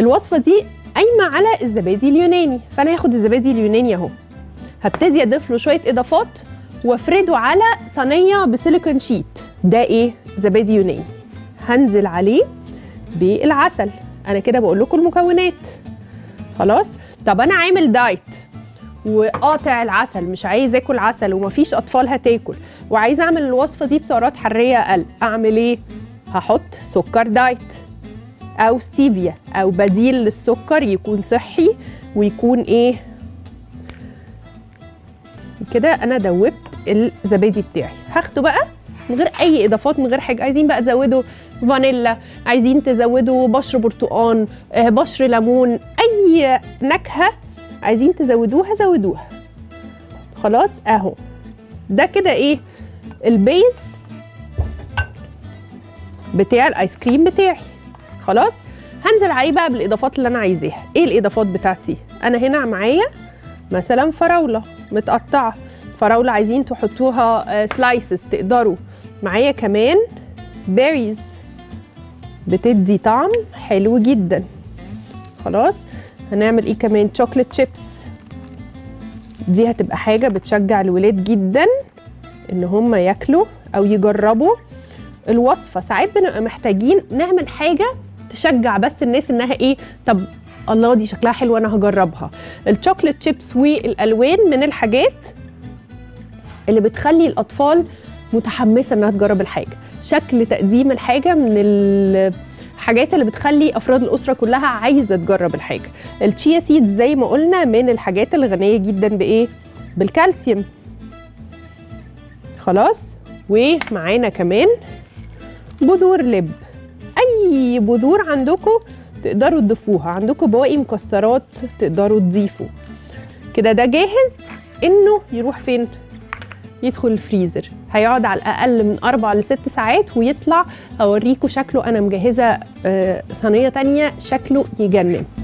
الوصفه دي قايمه على الزبادي اليوناني فانا هاخد الزبادي اليوناني اهو هبتدي اضيف له شويه اضافات وافرده على صينيه بسيليكون شيت ده ايه زبادي يوناني هنزل عليه بالعسل انا كده بقول لكم المكونات خلاص طب انا عامل دايت وقاطع العسل مش عايز اكل عسل ومفيش اطفال هتاكل وعايز اعمل الوصفه دي بسعرات حراريه اقل اعمل ايه هحط سكر دايت او ستيفيا او بديل للسكر يكون صحي ويكون ايه كده انا دوبت الزبادي بتاعي هاخده بقى من غير اي اضافات من غير حاجه عايزين بقى تزودوا فانيلا عايزين تزودوا بشر برتقان آه، بشر ليمون اي نكهه عايزين تزودوها زودوها خلاص اهو ده كده ايه البيس بتاع الايس كريم بتاعي خلاص هنزل عليه بقى بالاضافات اللي انا عايزاها ايه الاضافات بتاعتي انا هنا معايا مثلا فراوله متقطعه فراوله عايزين تحطوها سلايسز تقدروا معايا كمان بيريز بتدي طعم حلو جدا خلاص هنعمل ايه كمان شوكليت شيبس دي هتبقى حاجه بتشجع الولاد جدا ان هم ياكلوا او يجربوا الوصفه ساعات بنبقى محتاجين نعمل حاجه تشجع بس الناس انها ايه طب الله دي شكلها حلو انا هجربها الشوكليت شيبس والالوان من الحاجات اللي بتخلي الاطفال متحمسه انها تجرب الحاجه شكل تقديم الحاجه من الحاجات اللي بتخلي افراد الاسره كلها عايزه تجرب الحاجه التشيا سيد زي ما قلنا من الحاجات الغنيه جدا بايه بالكالسيوم خلاص ومعانا كمان بذور لب اي بذور عندكم تقدروا تضيفوها عندكم بواقي مكسرات تقدروا تضيفوا كده ده جاهز انه يروح فين يدخل الفريزر هيقعد على الاقل من اربع لست ساعات ويطلع اوريكم شكله انا مجهزه آه، صينيه تانية شكله يجنن